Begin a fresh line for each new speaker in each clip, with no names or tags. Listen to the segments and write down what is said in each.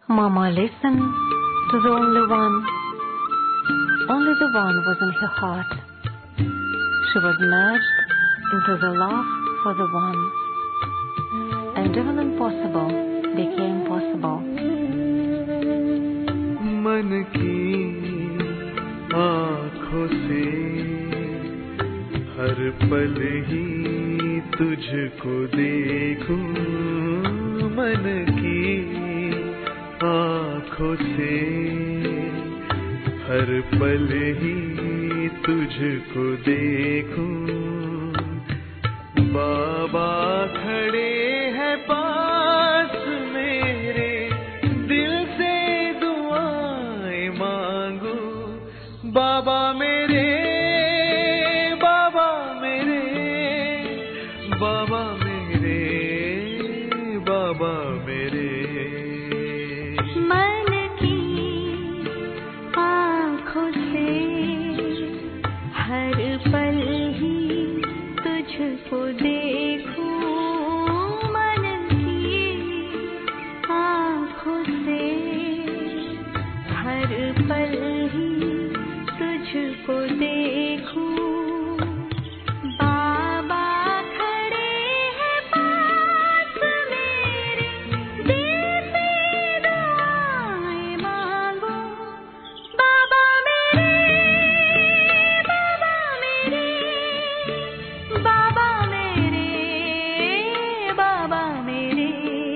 Mama listened to the only one. Only the one was in her heart. She was merged into the love for the one. And even impossible became possible.
मन की आँखों से हर पल ही तुझको देखूं मन की आँखों से हर पल ही तुझको देखूं बाबा खड़े हैं पास मेरे दिल से दुआएं मांगू बाबा मेरे बाबा मेरे बाबा मेरे बाबा मेरे
मन की आँखों से हर पल ही तुझको देखूं मन की आँखों से हर पल ही तुझको देखूं बाबा खड़े हैं पास मेरे दिल से दुआएं मांगो बाबा मेरे बाबा मेरे बाबा मेरे बाबा मेरे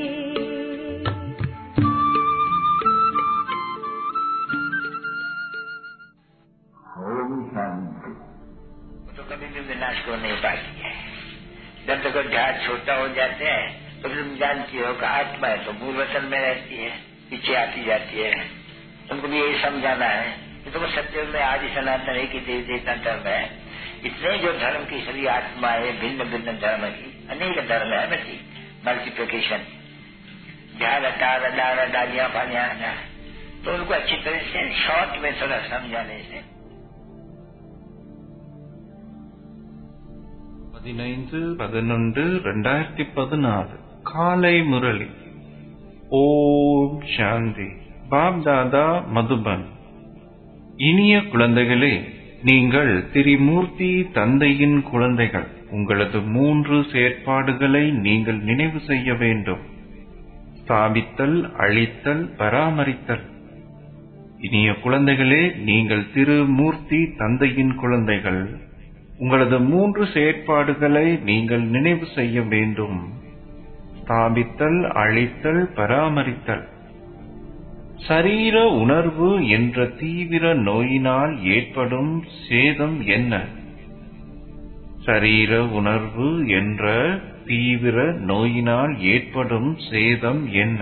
ओम शांति
तो कभी भी विनाश को नहीं पाती है जब तक ध्यान छोटा हो जाते हैं तो फिर तुम जानती हो कि आत्मा है तो मूल वचन में रहती है पीछे आती जाती है तुमको भी यही समझाना है कि तुम सत्य में आदि सनातन एक ही देव देवता धर्म है इतने जो धर्म की सभी आत्मा है भिन्न भिन्न धर्म की अनेक धर्म है ना जी मल्टीप्लिकेशन ध्यान डार डार डालियां पालियां तो उनको अच्छी तरह से शॉर्ट में थोड़ा समझाने से
பதினைந்து பதினொன்று ரெண்டாயிரத்தி பதினாறு காலை முரளி ஓம் சாந்தி பாப் தாதா மதுபன் இனிய குழந்தைகளே நீங்கள் திரிமூர்த்தி தந்தையின் குழந்தைகள் உங்களது மூன்று செயற்பாடுகளை நீங்கள் நினைவு செய்ய வேண்டும் ஸ்தாபித்தல் அழித்தல் பராமரித்தல் இனிய குழந்தைகளே நீங்கள் திருமூர்த்தி தந்தையின் குழந்தைகள் உங்களது மூன்று செயற்பாடுகளை நீங்கள் நினைவு செய்ய வேண்டும் ஸ்தாபித்தல் அழித்தல் பராமரித்தல் சரீர உணர்வு என்ற தீவிர நோயினால் ஏற்படும் சேதம் என்ன சரீர உணர்வு என்ற தீவிர நோயினால் ஏற்படும் சேதம் என்ன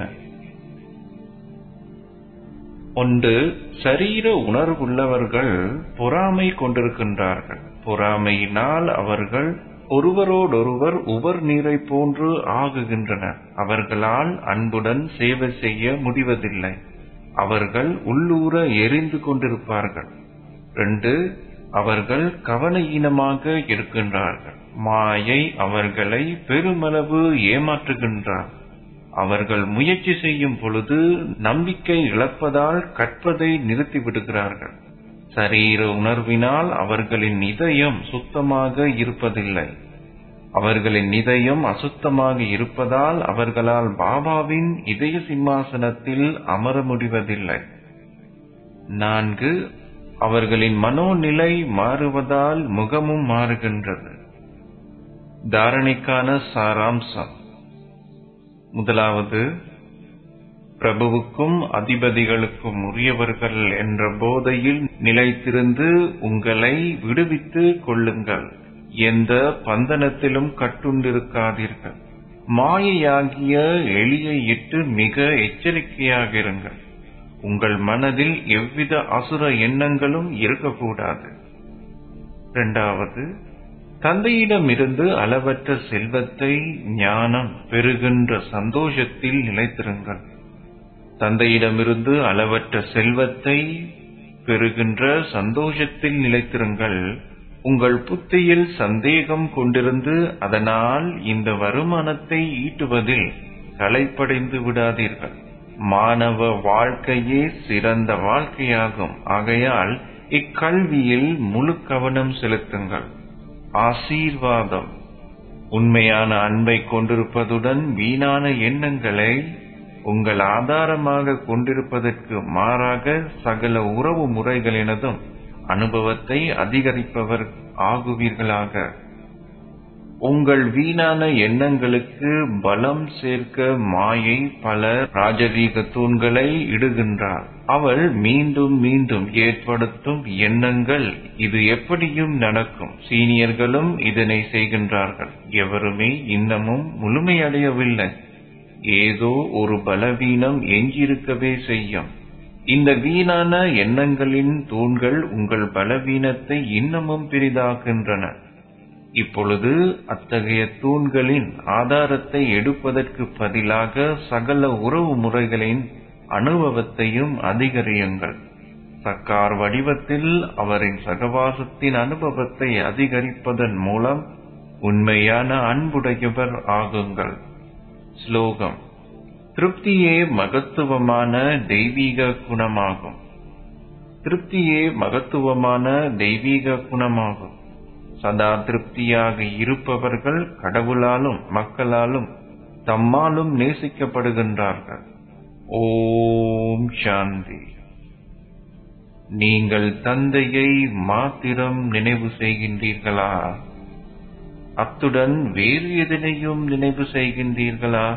ஒன்று சரீர உணர்வுள்ளவர்கள் பொறாமை கொண்டிருக்கின்றார்கள் பொறாமையினால் அவர்கள் ஒருவரோடொருவர் உவர் நீரை போன்று ஆகுகின்றனர் அவர்களால் அன்புடன் சேவை செய்ய முடிவதில்லை அவர்கள் உள்ளூர எரிந்து கொண்டிருப்பார்கள் ரெண்டு அவர்கள் கவனஈனமாக இருக்கின்றார்கள் மாயை அவர்களை பெருமளவு ஏமாற்றுகின்றார் அவர்கள் முயற்சி செய்யும் பொழுது நம்பிக்கை இழப்பதால் கற்பதை நிறுத்திவிடுகிறார்கள் சரீர உணர்வினால் அவர்களின் இதயம் சுத்தமாக இருப்பதில்லை அவர்களின் இதயம் அசுத்தமாக இருப்பதால் அவர்களால் பாபாவின் இதய சிம்மாசனத்தில் அமர முடிவதில்லை நான்கு அவர்களின் மனோநிலை மாறுவதால் முகமும் மாறுகின்றது தாரணைக்கான சாராம்சம் முதலாவது பிரபுவுக்கும் அதிபதிகளுக்கும் உரியவர்கள் என்ற போதையில் நிலைத்திருந்து உங்களை விடுவித்துக் கொள்ளுங்கள் எந்த பந்தனத்திலும் கட்டுண்டிருக்காதீர்கள் மாயையாகிய எளியை இட்டு மிக எச்சரிக்கையாக இருங்கள் உங்கள் மனதில் எவ்வித அசுர எண்ணங்களும் இருக்கக்கூடாது இரண்டாவது தந்தையிடமிருந்து அளவற்ற செல்வத்தை ஞானம் பெறுகின்ற சந்தோஷத்தில் நிலைத்திருங்கள் தந்தையிடமிருந்து அளவற்ற செல்வத்தை பெறுகின்ற சந்தோஷத்தில் நிலைத்திருங்கள் உங்கள் புத்தியில் சந்தேகம் கொண்டிருந்து அதனால் இந்த வருமானத்தை ஈட்டுவதில் களைப்படைந்து விடாதீர்கள் மாணவ வாழ்க்கையே சிறந்த வாழ்க்கையாகும் ஆகையால் இக்கல்வியில் முழு கவனம் செலுத்துங்கள் ஆசீர்வாதம் உண்மையான அன்பை கொண்டிருப்பதுடன் வீணான எண்ணங்களை உங்கள் ஆதாரமாக கொண்டிருப்பதற்கு மாறாக சகல உறவு முறைகளினதும் அனுபவத்தை அதிகரிப்பவர் ஆகுவீர்களாக உங்கள் வீணான எண்ணங்களுக்கு பலம் சேர்க்க மாயை பல ராஜரீக தூண்களை இடுகின்றார் அவள் மீண்டும் மீண்டும் ஏற்படுத்தும் எண்ணங்கள் இது எப்படியும் நடக்கும் சீனியர்களும் இதனை செய்கின்றார்கள் எவருமே இன்னமும் முழுமையடையவில்லை ஏதோ ஒரு பலவீனம் எஞ்சியிருக்கவே செய்யும் இந்த வீணான எண்ணங்களின் தூண்கள் உங்கள் பலவீனத்தை இன்னமும் பெரிதாக்குகின்றன இப்பொழுது அத்தகைய தூண்களின் ஆதாரத்தை எடுப்பதற்கு பதிலாக சகல உறவு முறைகளின் அனுபவத்தையும் அதிகரியுங்கள் சக்கார் வடிவத்தில் அவரின் சகவாசத்தின் அனுபவத்தை அதிகரிப்பதன் மூலம் உண்மையான அன்புடையவர் ஆகுங்கள் ஸ்லோகம் திருப்தியே மகத்துவமான தெய்வீக குணமாகும் திருப்தியே மகத்துவமான தெய்வீக குணமாகும் சதா திருப்தியாக இருப்பவர்கள் கடவுளாலும் மக்களாலும் தம்மாலும் நேசிக்கப்படுகின்றார்கள் ஓம் சாந்தி நீங்கள் தந்தையை மாத்திரம் நினைவு செய்கின்றீர்களா அத்துடன் வேறு எதனையும் நினைவு செய்கின்றீர்களா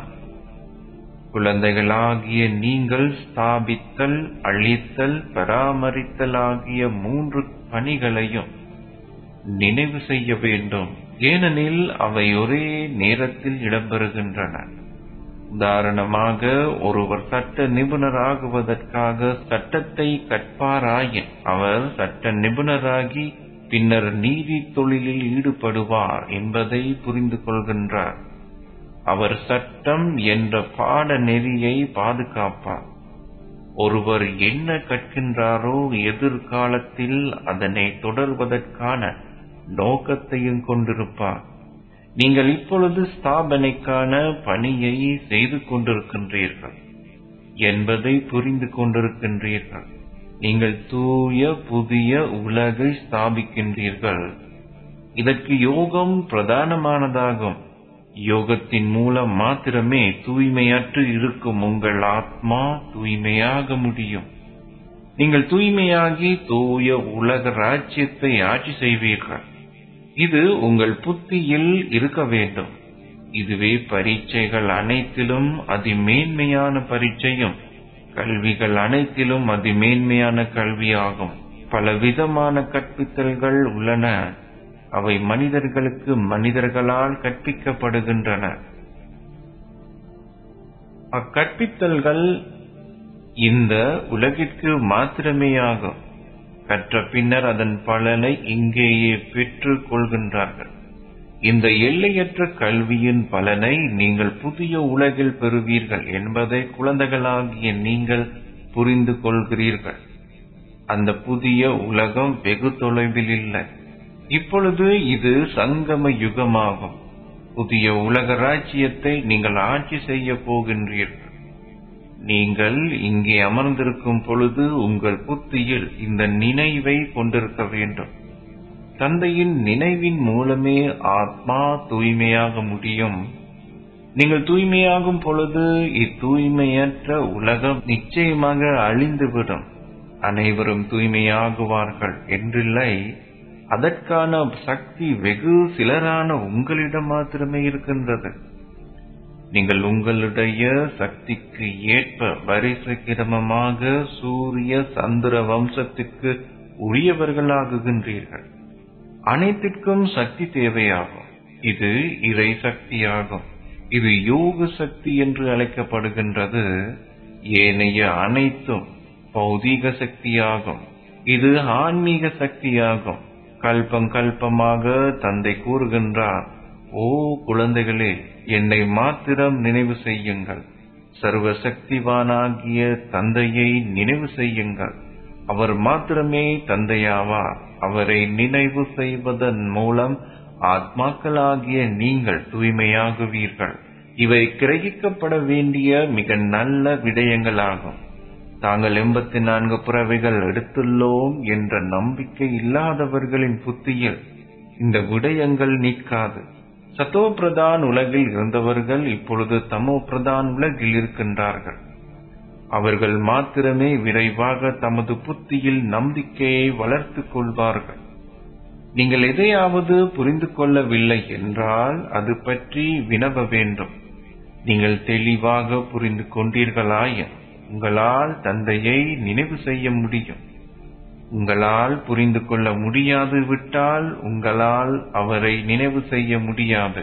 குழந்தைகளாகிய நீங்கள் ஸ்தாபித்தல் அழித்தல் பராமரித்தல் ஆகிய மூன்று பணிகளையும் நினைவு செய்ய வேண்டும் ஏனெனில் அவை ஒரே நேரத்தில் இடம்பெறுகின்றன உதாரணமாக ஒருவர் சட்ட நிபுணராகுவதற்காக சட்டத்தை கற்பாராயின் அவர் சட்ட நிபுணராகி பின்னர் நீதி தொழிலில் ஈடுபடுவார் என்பதை புரிந்து கொள்கின்றார் அவர் சட்டம் என்ற பாட நெறியை பாதுகாப்பார் ஒருவர் என்ன கற்கின்றாரோ எதிர்காலத்தில் அதனை தொடர்வதற்கான நோக்கத்தையும் கொண்டிருப்பார் நீங்கள் இப்பொழுது ஸ்தாபனைக்கான பணியை செய்து கொண்டிருக்கின்றீர்கள் என்பதை புரிந்து கொண்டிருக்கின்றீர்கள் நீங்கள் தூய புதிய உலகை ஸ்தாபிக்கின்றீர்கள் இதற்கு யோகம் பிரதானமானதாகும் யோகத்தின் மூலம் மாத்திரமே தூய்மையற்று இருக்கும் உங்கள் ஆத்மா தூய்மையாக முடியும் நீங்கள் தூய்மையாகி தூய உலக ராஜ்யத்தை ஆட்சி செய்வீர்கள் இது உங்கள் புத்தியில் இருக்க வேண்டும் இதுவே பரீட்சைகள் அனைத்திலும் அதிமேன்மையான பரீட்சையும் கல்விகள் அனைத்திலும் அதிமேன்மையான கல்வியாகும் பல விதமான கற்பித்தல்கள் உள்ளன அவை மனிதர்களுக்கு மனிதர்களால் கற்பிக்கப்படுகின்றன அக்கற்பித்தல்கள் இந்த உலகிற்கு மாத்திரமேயாகும் கற்ற பின்னர் அதன் பலனை இங்கேயே பெற்றுக் கொள்கின்றார்கள் இந்த எல்லையற்ற கல்வியின் பலனை நீங்கள் புதிய உலகில் பெறுவீர்கள் என்பதை குழந்தைகளாகிய நீங்கள் புரிந்து கொள்கிறீர்கள் அந்த புதிய உலகம் வெகு தொலைவில் இல்லை இப்பொழுது இது சங்கம யுகமாகும் புதிய உலக ராஜ்யத்தை நீங்கள் ஆட்சி செய்ய போகின்றீர்கள் நீங்கள் இங்கே அமர்ந்திருக்கும் பொழுது உங்கள் புத்தியில் இந்த நினைவை கொண்டிருக்க வேண்டும் தந்தையின் நினைவின் மூலமே ஆத்மா தூய்மையாக முடியும் நீங்கள் தூய்மையாகும் பொழுது இத்தூய்மையற்ற உலகம் நிச்சயமாக அழிந்துவிடும் அனைவரும் தூய்மையாகுவார்கள் என்றில்லை அதற்கான சக்தி வெகு சிலரான உங்களிடம் மாத்திரமே இருக்கின்றது நீங்கள் உங்களுடைய சக்திக்கு ஏற்ப வரிசை கிரமமாக சூரிய சந்திர வம்சத்திற்கு உரியவர்களாகுகின்றீர்கள் அனைத்திற்கும் சக்தி தேவையாகும் இது இறை சக்தியாகும் இது யோக சக்தி என்று அழைக்கப்படுகின்றது ஏனைய அனைத்தும் பௌதீக சக்தியாகும் இது ஆன்மீக சக்தியாகும் கல்பம் கல்பமாக தந்தை கூறுகின்றார் ஓ குழந்தைகளே என்னை மாத்திரம் நினைவு செய்யுங்கள் சர்வ சக்திவானாகிய தந்தையை நினைவு செய்யுங்கள் அவர் மாத்திரமே தந்தையாவார் அவரை நினைவு செய்வதன் மூலம் ஆத்மாக்களாகிய நீங்கள் தூய்மையாகுவீர்கள் இவை கிரகிக்கப்பட வேண்டிய மிக நல்ல விடயங்களாகும் தாங்கள் எண்பத்தி நான்கு பிறவிகள் எடுத்துள்ளோம் என்ற நம்பிக்கை இல்லாதவர்களின் புத்தியில் இந்த விடயங்கள் நிற்காது சத்தோ பிரதான் உலகில் இருந்தவர்கள் இப்பொழுது தமோ பிரதான் உலகில் இருக்கின்றார்கள் அவர்கள் மாத்திரமே விரைவாக தமது புத்தியில் நம்பிக்கையை வளர்த்துக் கொள்வார்கள் நீங்கள் எதையாவது புரிந்து கொள்ளவில்லை என்றால் அது பற்றி வினவ வேண்டும் நீங்கள் தெளிவாக புரிந்து கொண்டீர்களாயின் உங்களால் தந்தையை நினைவு செய்ய முடியும் உங்களால் புரிந்து கொள்ள முடியாது விட்டால் உங்களால் அவரை நினைவு செய்ய முடியாது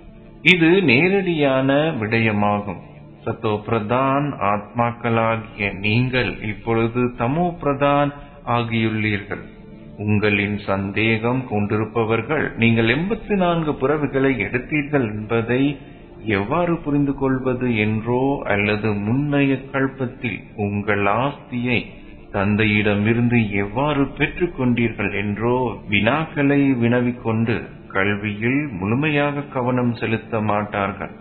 இது நேரடியான விடயமாகும் சத்தோ பிரதான் ஆத்மாக்களாகிய நீங்கள் இப்பொழுது தமோ பிரதான் ஆகியுள்ளீர்கள் உங்களின் சந்தேகம் கொண்டிருப்பவர்கள் நீங்கள் எண்பத்தி நான்கு புறவுகளை எடுத்தீர்கள் என்பதை எவ்வாறு புரிந்து கொள்வது என்றோ அல்லது முன்னைய கல்பத்தில் உங்கள் ஆஸ்தியை தந்தையிடமிருந்து எவ்வாறு பெற்றுக் கொண்டீர்கள் என்றோ வினாக்களை வினவிக்கொண்டு கல்வியில் முழுமையாக கவனம் செலுத்த மாட்டார்கள்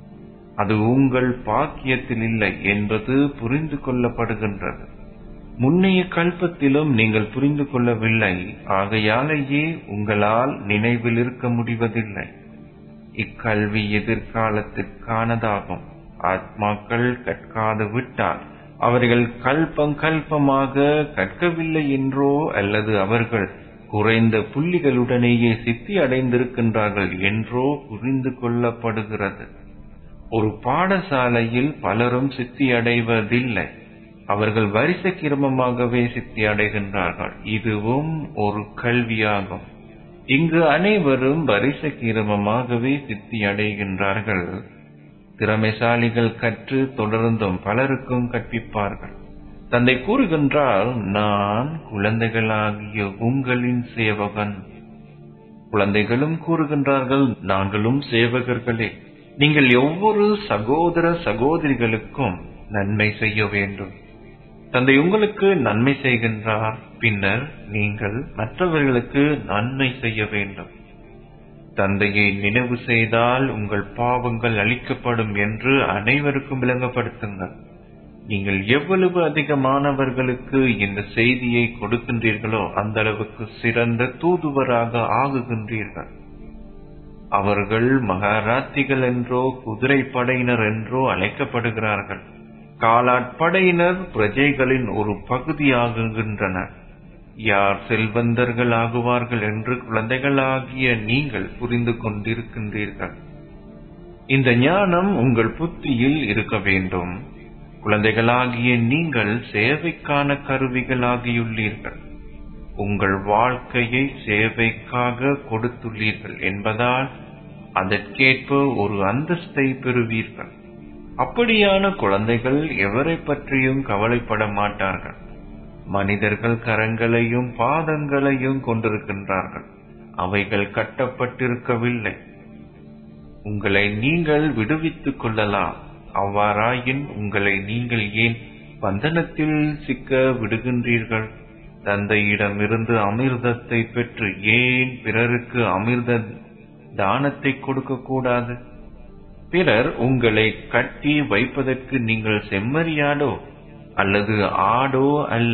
அது உங்கள் பாக்கியத்தில் இல்லை என்பது புரிந்து கொள்ளப்படுகின்றது முன்னைய கல்பத்திலும் நீங்கள் புரிந்து கொள்ளவில்லை ஆகையாலேயே உங்களால் நினைவில் இருக்க முடிவதில்லை இக்கல்வி எதிர்காலத்திற்கானதாகும் ஆத்மாக்கள் கற்காது விட்டால் அவர்கள் கல்பம் கல்பமாக கற்கவில்லை என்றோ அல்லது அவர்கள் குறைந்த புள்ளிகளுடனேயே சித்தி அடைந்திருக்கின்றார்கள் என்றோ புரிந்து கொள்ளப்படுகிறது ஒரு பாடசாலையில் பலரும் சித்தி அடைவதில்லை அவர்கள் வரிசை கிரமமாகவே சித்தி அடைகின்றார்கள் இதுவும் ஒரு கல்வியாகும் இங்கு அனைவரும் வரிசை கிரமமாகவே சித்தி அடைகின்றார்கள் திறமைசாலிகள் கற்று தொடர்ந்தும் பலருக்கும் கற்பிப்பார்கள் தந்தை கூறுகின்றால் நான் குழந்தைகளாகிய உங்களின் சேவகன் குழந்தைகளும் கூறுகின்றார்கள் நாங்களும் சேவகர்களே நீங்கள் ஒவ்வொரு சகோதர சகோதரிகளுக்கும் நன்மை செய்ய வேண்டும் தந்தை உங்களுக்கு நன்மை செய்கின்றார் பின்னர் நீங்கள் மற்றவர்களுக்கு நன்மை செய்ய வேண்டும் தந்தையை நினைவு செய்தால் உங்கள் பாவங்கள் அளிக்கப்படும் என்று அனைவருக்கும் விளங்கப்படுத்துங்கள் நீங்கள் எவ்வளவு அதிகமானவர்களுக்கு இந்த செய்தியை கொடுக்கின்றீர்களோ அந்த அளவுக்கு சிறந்த தூதுவராக ஆகுகின்றீர்கள் அவர்கள் மகாராத்திகள் என்றோ குதிரை படையினர் என்றோ அழைக்கப்படுகிறார்கள் காலாட்படையினர் பிரஜைகளின் ஒரு பகுதியாகுகின்றனர் யார் செல்வந்தர்கள் ஆகுவார்கள் என்று குழந்தைகளாகிய நீங்கள் புரிந்து கொண்டிருக்கின்றீர்கள் இந்த ஞானம் உங்கள் புத்தியில் இருக்க வேண்டும் குழந்தைகளாகிய நீங்கள் சேவைக்கான கருவிகளாகியுள்ளீர்கள் உங்கள் வாழ்க்கையை சேவைக்காக கொடுத்துள்ளீர்கள் என்பதால் அதற்கேற்ப ஒரு அந்தஸ்தை பெறுவீர்கள் அப்படியான குழந்தைகள் எவரை பற்றியும் கவலைப்பட மாட்டார்கள் மனிதர்கள் கரங்களையும் பாதங்களையும் கொண்டிருக்கின்றார்கள் அவைகள் கட்டப்பட்டிருக்கவில்லை உங்களை நீங்கள் விடுவித்துக் கொள்ளலாம் அவ்வாறாயின் உங்களை நீங்கள் ஏன் பந்தனத்தில் சிக்க விடுகின்றீர்கள் தந்தையிடமிருந்து அமிர்தத்தை பெற்று ஏன் பிறருக்கு அமிர்த தானத்தை கொடுக்க கூடாது பிறர் உங்களை கட்டி வைப்பதற்கு நீங்கள் செம்மறியாடோ அல்லது ஆடோ அல்ல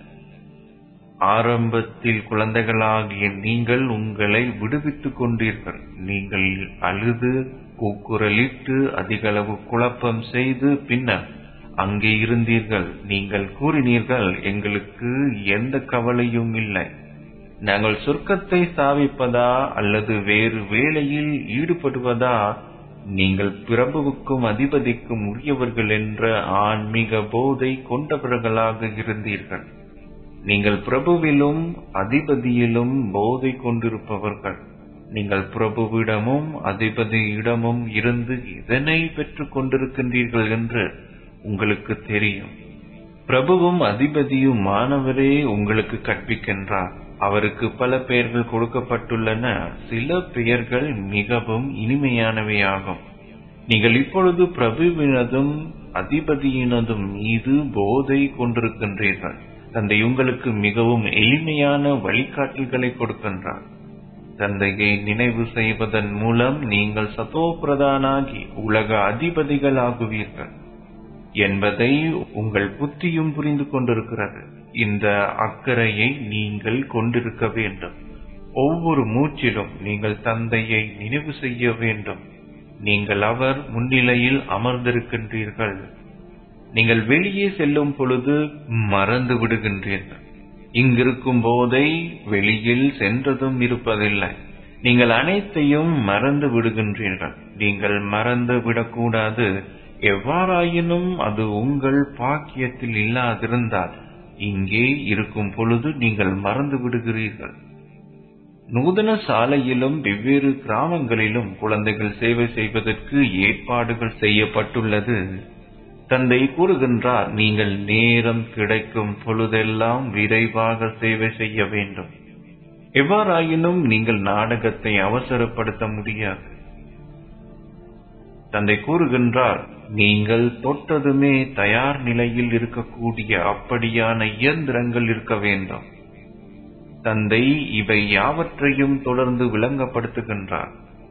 ஆரம்பத்தில் குழந்தைகளாகிய நீங்கள் உங்களை விடுவித்துக் கொண்டீர்கள் நீங்கள் அழுது கூக்குரலிட்டு அதிகளவு குழப்பம் செய்து பின்னர் அங்கே இருந்தீர்கள் நீங்கள் கூறினீர்கள் எங்களுக்கு எந்த கவலையும் இல்லை நாங்கள் சொர்க்கத்தை ஸ்தாபிப்பதா அல்லது வேறு வேலையில் ஈடுபடுவதா நீங்கள் பிரபுவுக்கும் அதிபதிக்கும் உரியவர்கள் என்ற ஆன்மீக போதை கொண்டவர்களாக இருந்தீர்கள் நீங்கள் பிரபுவிலும் அதிபதியிலும் போதை கொண்டிருப்பவர்கள் நீங்கள் பிரபுவிடமும் அதிபதியிடமும் இருந்து இதனை பெற்றுக் கொண்டிருக்கின்றீர்கள் என்று உங்களுக்கு தெரியும் பிரபுவும் அதிபதியும் மாணவரே உங்களுக்கு கற்பிக்கின்றார் அவருக்கு பல பெயர்கள் கொடுக்கப்பட்டுள்ளன சில பெயர்கள் மிகவும் இனிமையானவையாகும் நீங்கள் இப்பொழுது பிரபுவினதும் அதிபதியினதும் மீது போதை கொண்டிருக்கின்றீர்கள் தந்தை உங்களுக்கு மிகவும் எளிமையான வழிகாட்டல்களை கொடுக்கின்றார் தந்தையை நினைவு செய்வதன் மூலம் நீங்கள் சதோபிரதானாகி உலக அதிபதிகளாகுவீர்கள் என்பதை உங்கள் புத்தியும் புரிந்து கொண்டிருக்கிறது இந்த அக்கறையை நீங்கள் கொண்டிருக்க வேண்டும் ஒவ்வொரு மூச்சிலும் நீங்கள் தந்தையை நினைவு செய்ய வேண்டும் நீங்கள் அவர் முன்னிலையில் அமர்ந்திருக்கின்றீர்கள் நீங்கள் வெளியே செல்லும் பொழுது மறந்து விடுகின்றீர்கள் இங்கிருக்கும் போதை வெளியில் சென்றதும் இருப்பதில்லை நீங்கள் அனைத்தையும் மறந்து விடுகின்றீர்கள் நீங்கள் மறந்து விடக்கூடாது எவ்வாறாயினும் அது உங்கள் பாக்கியத்தில் இல்லாதிருந்தால் இங்கே இருக்கும் பொழுது நீங்கள் மறந்து விடுகிறீர்கள் நூதன சாலையிலும் வெவ்வேறு கிராமங்களிலும் குழந்தைகள் சேவை செய்வதற்கு ஏற்பாடுகள் செய்யப்பட்டுள்ளது தந்தை கூறுகின்றார் நீங்கள் நேரம் கிடைக்கும் பொழுதெல்லாம் விரைவாக சேவை செய்ய வேண்டும் எவ்வாறாயினும் நீங்கள் நாடகத்தை அவசரப்படுத்த முடியாது தந்தை கூறுகின்றார் நீங்கள் தொட்டதுமே தயார் நிலையில் இருக்கக்கூடிய அப்படியான இயந்திரங்கள் இருக்க வேண்டும் தந்தை இவை யாவற்றையும் தொடர்ந்து விளங்கப்படுத்துகின்றார்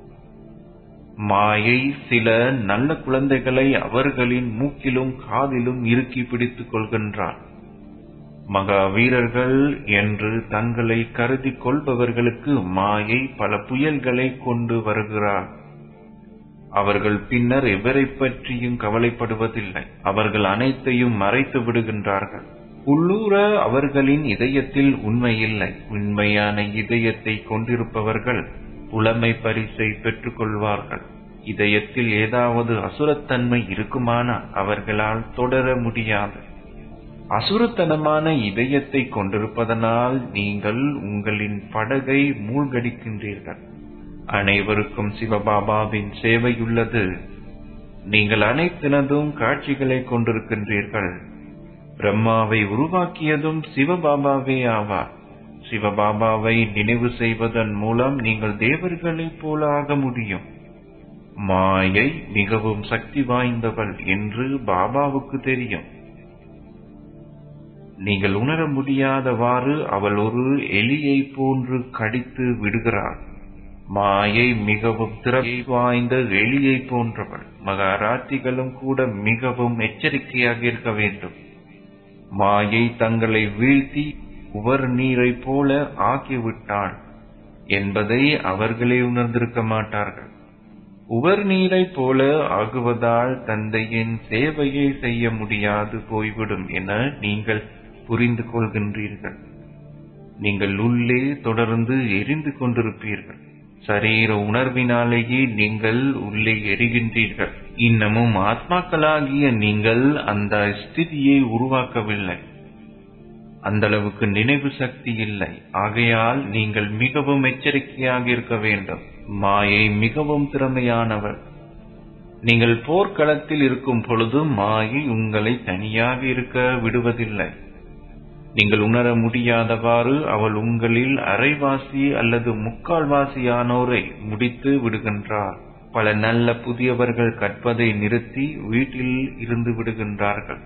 மாயை சில நல்ல குழந்தைகளை அவர்களின் மூக்கிலும் காதிலும் இறுக்கி பிடித்துக் கொள்கின்றார் மகா வீரர்கள் என்று தங்களை கருதி கொள்பவர்களுக்கு மாயை பல புயல்களை கொண்டு வருகிறார் அவர்கள் பின்னர் எவரை பற்றியும் கவலைப்படுவதில்லை அவர்கள் அனைத்தையும் மறைத்து விடுகின்றார்கள் உள்ளூர அவர்களின் இதயத்தில் உண்மை இல்லை உண்மையான இதயத்தை கொண்டிருப்பவர்கள் புலமை பரிசை பெற்றுக் கொள்வார்கள் இதயத்தில் ஏதாவது அசுரத்தன்மை இருக்குமானால் அவர்களால் தொடர முடியாது அசுரத்தனமான இதயத்தை கொண்டிருப்பதனால் நீங்கள் உங்களின் படகை மூழ்கடிக்கின்றீர்கள் அனைவருக்கும் சிவபாபாவின் சேவையுள்ளது நீங்கள் அனைத்தினதும் காட்சிகளை கொண்டிருக்கின்றீர்கள் பிரம்மாவை உருவாக்கியதும் சிவபாபாவே ஆவார் சிவபாபாவை நினைவு செய்வதன் மூலம் நீங்கள் தேவர்களைப் போல ஆக முடியும் மாயை மிகவும் சக்தி வாய்ந்தவள் என்று பாபாவுக்கு தெரியும் நீங்கள் உணர முடியாதவாறு அவள் ஒரு எலியை போன்று கடித்து விடுகிறாள் மாயை மிகவும் திறமை வாய்ந்த எலியை போன்றவள் மகாராத்திகளும் கூட மிகவும் எச்சரிக்கையாக இருக்க வேண்டும் மாயை தங்களை வீழ்த்தி உவர் நீரை போல ஆக்கிவிட்டாள் என்பதை அவர்களே உணர்ந்திருக்க மாட்டார்கள் உவர் நீரை போல ஆகுவதால் தந்தையின் சேவையை செய்ய முடியாது போய்விடும் என நீங்கள் புரிந்து கொள்கின்றீர்கள் நீங்கள் உள்ளே தொடர்ந்து எரிந்து கொண்டிருப்பீர்கள் சரீர உணர்வினாலேயே நீங்கள் உள்ளே எரிகின்றீர்கள் இன்னமும் ஆத்மாக்களாகிய நீங்கள் அந்த ஸ்திதியை உருவாக்கவில்லை அந்த அளவுக்கு நினைவு சக்தி இல்லை ஆகையால் நீங்கள் மிகவும் எச்சரிக்கையாக இருக்க வேண்டும் மாயை மிகவும் திறமையானவர் நீங்கள் போர்க்களத்தில் இருக்கும் பொழுது மாயை உங்களை தனியாக இருக்க விடுவதில்லை நீங்கள் உணர முடியாதவாறு அவள் உங்களில் அரைவாசி அல்லது முக்கால்வாசியானோரை முடித்து விடுகின்றார் பல நல்ல புதியவர்கள் கற்பதை நிறுத்தி வீட்டில் இருந்து விடுகின்றார்கள்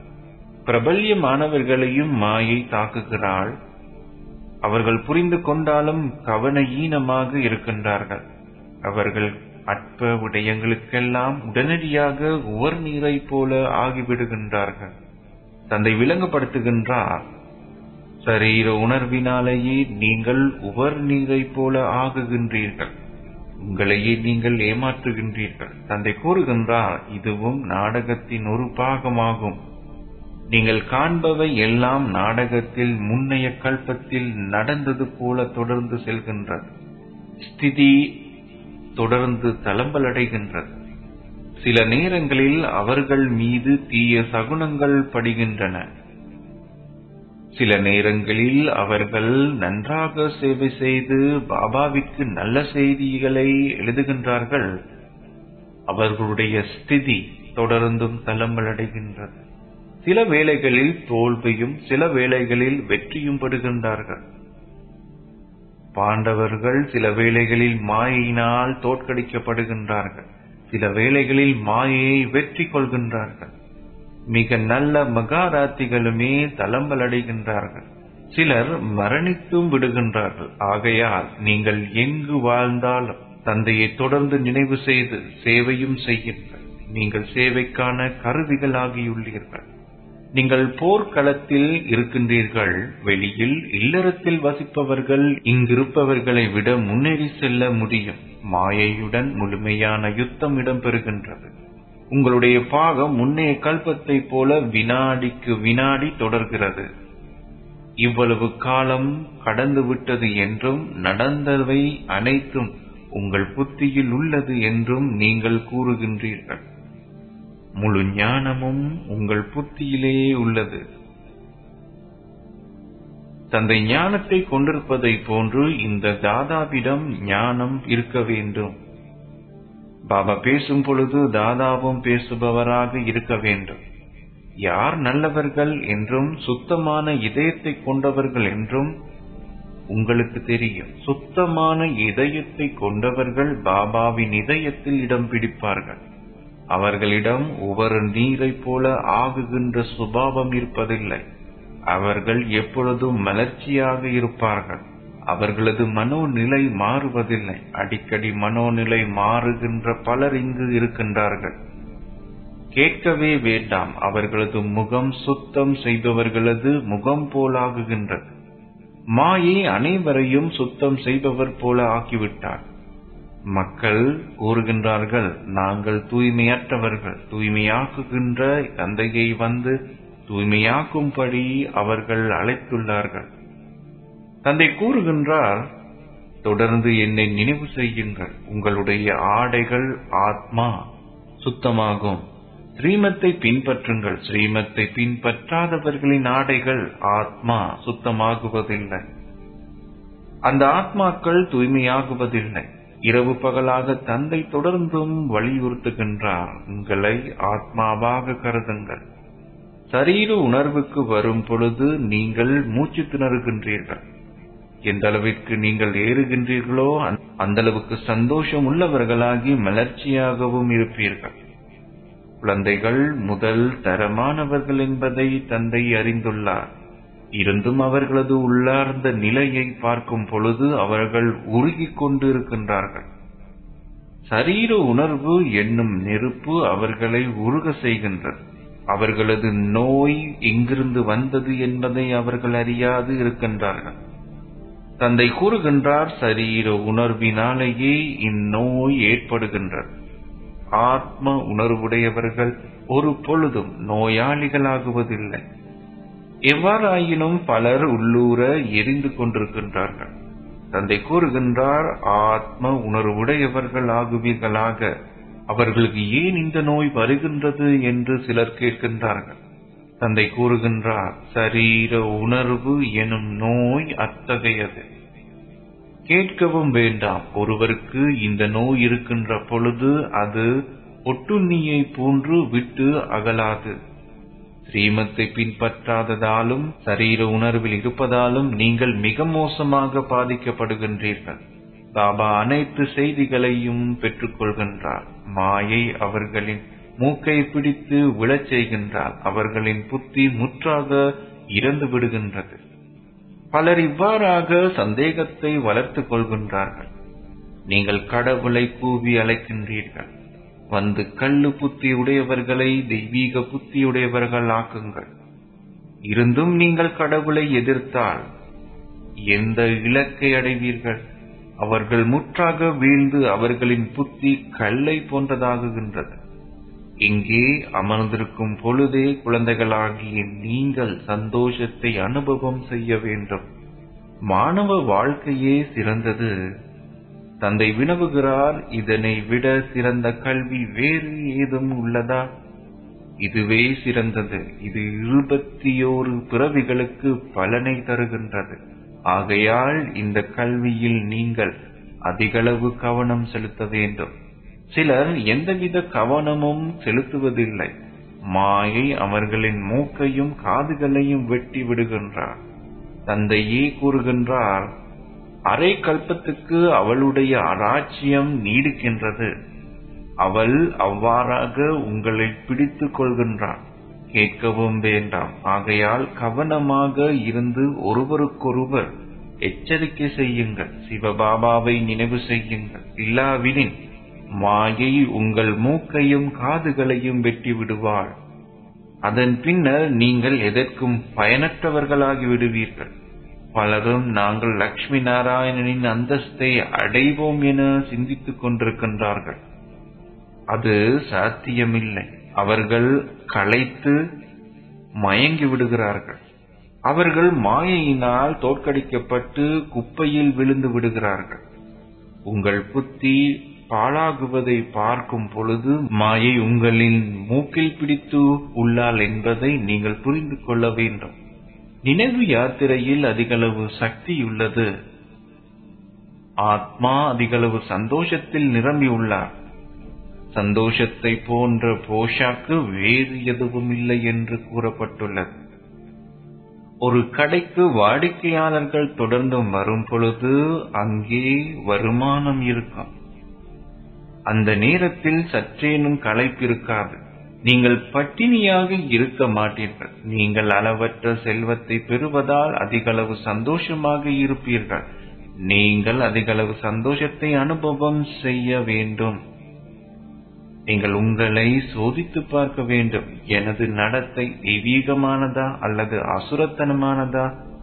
பிரபல்யமானவர்களையும் மாயை தாக்குகிறாள் அவர்கள் புரிந்து கொண்டாலும் கவன ஈனமாக இருக்கின்றார்கள் அவர்கள் அற்ப விடயங்களுக்கெல்லாம் உடனடியாக உவர் நீரை போல ஆகிவிடுகின்றார்கள் தந்தை விளங்கப்படுத்துகின்றார் சரீர உணர்வினாலேயே நீங்கள் உவர் நீரை போல ஆகுகின்றீர்கள் உங்களையே நீங்கள் ஏமாற்றுகின்றீர்கள் தந்தை கூறுகின்றார் இதுவும் நாடகத்தின் ஒரு பாகமாகும் நீங்கள் காண்பவை எல்லாம் நாடகத்தில் முன்னைய கல்பத்தில் நடந்தது போல தொடர்ந்து செல்கின்றது ஸ்திதி தொடர்ந்து தளம்பலடைகின்றது சில நேரங்களில் அவர்கள் மீது தீய சகுனங்கள் படுகின்றன சில நேரங்களில் அவர்கள் நன்றாக சேவை செய்து பாபாவிற்கு நல்ல செய்திகளை எழுதுகின்றார்கள் அவர்களுடைய ஸ்திதி தொடர்ந்தும் தளம்பலடைகின்றது சில வேளைகளில் தோல்வியும் சில வேளைகளில் வெற்றியும் படுகின்றார்கள் பாண்டவர்கள் சில வேளைகளில் மாயினால் தோற்கடிக்கப்படுகின்றார்கள் சில வேளைகளில் மாயையை வெற்றி கொள்கின்றார்கள் மிக நல்ல மகாராத்திகளுமே தளம்பலடைகின்றார்கள் சிலர் மரணித்தும் விடுகின்றார்கள் ஆகையால் நீங்கள் எங்கு வாழ்ந்தாலும் தந்தையை தொடர்ந்து நினைவு செய்து சேவையும் செய்யுங்கள் நீங்கள் சேவைக்கான கருவிகள் ஆகியுள்ளீர்கள் நீங்கள் போர்க்களத்தில் இருக்கின்றீர்கள் வெளியில் இல்லறத்தில் வசிப்பவர்கள் இங்கிருப்பவர்களை விட முன்னேறி செல்ல முடியும் மாயையுடன் முழுமையான யுத்தம் இடம்பெறுகின்றது உங்களுடைய பாகம் முன்னைய கல்பத்தைப் போல வினாடிக்கு வினாடி தொடர்கிறது இவ்வளவு காலம் கடந்துவிட்டது என்றும் நடந்தவை அனைத்தும் உங்கள் புத்தியில் உள்ளது என்றும் நீங்கள் கூறுகின்றீர்கள் முழு ஞானமும் உங்கள் புத்தியிலேயே உள்ளது தந்தை ஞானத்தை கொண்டிருப்பதை போன்று இந்த தாதாவிடம் ஞானம் இருக்க வேண்டும் பாபா பேசும் பொழுது தாதாவும் பேசுபவராக இருக்க வேண்டும் யார் நல்லவர்கள் என்றும் சுத்தமான இதயத்தை கொண்டவர்கள் என்றும் உங்களுக்கு தெரியும் சுத்தமான இதயத்தை கொண்டவர்கள் பாபாவின் இதயத்தில் இடம் பிடிப்பார்கள் அவர்களிடம் ஒவ்வொரு நீரைப் போல ஆகுகின்ற சுபாவம் இருப்பதில்லை அவர்கள் எப்பொழுதும் மலர்ச்சியாக இருப்பார்கள் அவர்களது மனோநிலை மாறுவதில்லை அடிக்கடி மனோநிலை மாறுகின்ற பலர் இங்கு இருக்கின்றார்கள் கேட்கவே வேண்டாம் அவர்களது முகம் சுத்தம் செய்பவர்களது முகம் போலாகுகின்றது மாயை அனைவரையும் சுத்தம் செய்பவர் போல ஆக்கிவிட்டார் மக்கள் கூறுகின்றார்கள் நாங்கள் தூய்மையற்றவர்கள் தூய்மையாக்குகின்ற தந்தையை வந்து தூய்மையாக்கும்படி அவர்கள் அழைத்துள்ளார்கள் தந்தை கூறுகின்றார் தொடர்ந்து என்னை நினைவு செய்யுங்கள் உங்களுடைய ஆடைகள் ஆத்மா சுத்தமாகும் ஸ்ரீமத்தை பின்பற்றுங்கள் ஸ்ரீமத்தை பின்பற்றாதவர்களின் ஆடைகள் ஆத்மா சுத்தமாகுவதில்லை அந்த ஆத்மாக்கள் தூய்மையாகுவதில்லை இரவு பகலாக தந்தை தொடர்ந்தும் வலியுறுத்துகின்றார் உங்களை ஆத்மாவாக கருதுங்கள் சரீர உணர்வுக்கு வரும் பொழுது நீங்கள் மூச்சு திணறுகின்றீர்கள் எந்த அளவிற்கு நீங்கள் ஏறுகின்றீர்களோ அந்த அளவுக்கு சந்தோஷம் உள்ளவர்களாகி மலர்ச்சியாகவும் இருப்பீர்கள் குழந்தைகள் முதல் தரமானவர்கள் என்பதை தந்தை அறிந்துள்ளார் இருந்தும் அவர்களது உள்ளார்ந்த நிலையை பார்க்கும் பொழுது அவர்கள் உருகிக் கொண்டு இருக்கின்றார்கள் சரீர உணர்வு என்னும் நெருப்பு அவர்களை உருக செய்கின்றது அவர்களது நோய் எங்கிருந்து வந்தது என்பதை அவர்கள் அறியாது இருக்கின்றார்கள் தந்தை கூறுகின்றார் சரீர உணர்வினாலேயே இந்நோய் ஏற்படுகின்றது ஆத்ம உணர்வுடையவர்கள் ஒரு பொழுதும் நோயாளிகளாகுவதில்லை எவ்வாறாயினும் பலர் உள்ளூர எரிந்து கொண்டிருக்கின்றார்கள் தந்தை கூறுகின்றார் ஆத்ம உணர்வுடையவர்கள் ஆகுவீர்களாக அவர்களுக்கு ஏன் இந்த நோய் வருகின்றது என்று சிலர் கேட்கின்றார்கள் தந்தை கூறுகின்றார் சரீர உணர்வு எனும் நோய் அத்தகையது கேட்கவும் வேண்டாம் ஒருவருக்கு இந்த நோய் இருக்கின்ற பொழுது அது ஒட்டுண்ணியை போன்று விட்டு அகலாது ஸ்ரீமத்தை பின்பற்றாததாலும் சரீர உணர்வில் இருப்பதாலும் நீங்கள் மிக மோசமாக பாதிக்கப்படுகின்றீர்கள் பாபா அனைத்து செய்திகளையும் பெற்றுக்கொள்கின்றார் மாயை அவர்களின் மூக்கை பிடித்து விழச் செய்கின்றார் அவர்களின் புத்தி முற்றாக இறந்து விடுகின்றது பலர் இவ்வாறாக சந்தேகத்தை வளர்த்துக் கொள்கின்றார்கள் நீங்கள் கடவுளை கூவி அழைக்கின்றீர்கள் வந்து கள்ளு புத்தி உடையவர்களை தெய்வீக புத்தியுடையவர்கள் ஆக்குங்கள் இருந்தும் நீங்கள் கடவுளை எதிர்த்தால் எந்த இலக்கை அடைவீர்கள் அவர்கள் முற்றாக வீழ்ந்து அவர்களின் புத்தி கல்லை போன்றதாகுகின்றது இங்கே அமர்ந்திருக்கும் பொழுதே குழந்தைகளாகிய நீங்கள் சந்தோஷத்தை அனுபவம் செய்ய வேண்டும் மாணவ வாழ்க்கையே சிறந்தது தந்தை வினவுகிறார் இதனை விட சிறந்த கல்வி வேறு ஏதும் உள்ளதா இதுவே சிறந்தது இது இருபத்தியோரு பிறவிகளுக்கு பலனை தருகின்றது ஆகையால் இந்த கல்வியில் நீங்கள் அதிகளவு கவனம் செலுத்த வேண்டும் சிலர் எந்தவித கவனமும் செலுத்துவதில்லை மாயை அவர்களின் மூக்கையும் காதுகளையும் வெட்டி விடுகின்றார் தந்தையே கூறுகின்றார் அரை கல்பத்துக்கு அவளுடைய அராட்சியம் நீடிக்கின்றது அவள் அவ்வாறாக உங்களை பிடித்துக் கொள்கின்றாள் கேட்கவும் வேண்டாம் ஆகையால் கவனமாக இருந்து ஒருவருக்கொருவர் எச்சரிக்கை செய்யுங்கள் சிவபாபாவை நினைவு செய்யுங்கள் இல்லாவிடின் மாயை உங்கள் மூக்கையும் காதுகளையும் வெட்டி விடுவாள் அதன் பின்னர் நீங்கள் எதற்கும் பயனற்றவர்களாகி விடுவீர்கள் பலரும் நாங்கள் லட்சுமி நாராயணனின் அந்தஸ்தை அடைவோம் என சிந்தித்துக் கொண்டிருக்கின்றார்கள் அது சாத்தியமில்லை அவர்கள் களைத்து மயங்கி விடுகிறார்கள் அவர்கள் மாயையினால் தோற்கடிக்கப்பட்டு குப்பையில் விழுந்து விடுகிறார்கள் உங்கள் புத்தி பாழாகுவதை பார்க்கும் பொழுது மாயை உங்களின் மூக்கில் பிடித்து உள்ளாள் என்பதை நீங்கள் புரிந்து கொள்ள வேண்டும் நினைவு யாத்திரையில் அதிகளவு சக்தியுள்ளது ஆத்மா அதிகளவு சந்தோஷத்தில் நிரம்பியுள்ளார் சந்தோஷத்தை போன்ற போஷாக்கு வேறு எதுவும் இல்லை என்று கூறப்பட்டுள்ளது ஒரு கடைக்கு வாடிக்கையாளர்கள் தொடர்ந்து வரும் பொழுது அங்கே வருமானம் இருக்கும் அந்த நேரத்தில் சற்றேனும் களைப்பிருக்காது நீங்கள் பட்டினியாக இருக்க மாட்டீர்கள் நீங்கள் அளவற்ற செல்வத்தை பெறுவதால் அதிகளவு சந்தோஷமாக இருப்பீர்கள் நீங்கள் அதிகளவு சந்தோஷத்தை அனுபவம் செய்ய வேண்டும் நீங்கள் உங்களை சோதித்து பார்க்க வேண்டும் எனது நடத்தை தெய்வீகமானதா அல்லது அசுரத்தனமானதா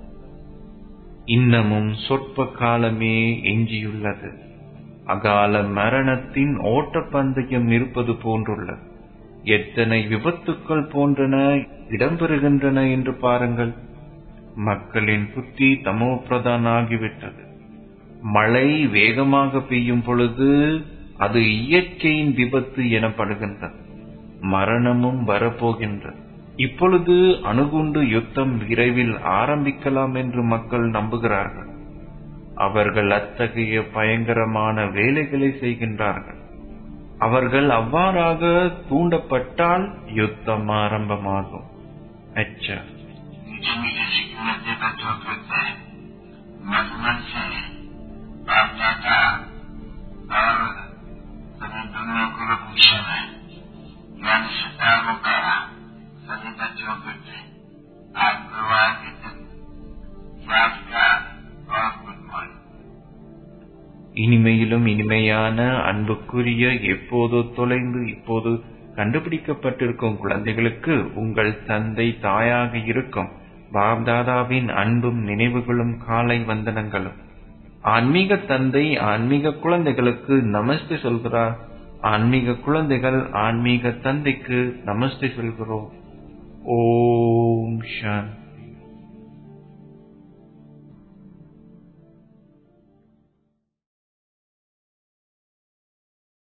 இன்னமும் சொற்ப காலமே எஞ்சியுள்ளது அகால மரணத்தின் ஓட்டப்பந்தயம் இருப்பது போன்றுள்ளது எத்தனை விபத்துக்கள் போன்றன இடம்பெறுகின்றன என்று பாருங்கள் மக்களின் புத்தி தமோ பிரதான் ஆகிவிட்டது மழை வேகமாக பெய்யும் பொழுது அது இயற்கையின் விபத்து எனப்படுகின்றது மரணமும் வரப்போகின்றது இப்பொழுது அணுகுண்டு யுத்தம் விரைவில் ஆரம்பிக்கலாம் என்று மக்கள் நம்புகிறார்கள் அவர்கள் அத்தகைய பயங்கரமான வேலைகளை செய்கின்றார்கள் அவர்கள் அவ்வாறாக தூண்டப்பட்டால் யுத்தம் ஆரம்பமாகும் அச்சா
मीठे मीठे सिक्किमते बच्चों करते हैं मधुमन से बाप दादा और सभी दुनिया को भूषण है ज्ञान सितारों का सभी बच्चों करते आज गुरुवार के दिन याद का और गुड मॉर्निंग
இனிமையிலும் இனிமையான அன்புக்குரிய எப்போதோ தொலைந்து இப்போது கண்டுபிடிக்கப்பட்டிருக்கும் குழந்தைகளுக்கு உங்கள் தந்தை தாயாக இருக்கும் பாப்தாதாவின் அன்பும் நினைவுகளும் காலை வந்தனங்களும் ஆன்மீக தந்தை ஆன்மீக குழந்தைகளுக்கு நமஸ்தே சொல்கிறார் ஆன்மீக குழந்தைகள் ஆன்மீக தந்தைக்கு நமஸ்தே சொல்கிறோம் ஓம் சாந்தி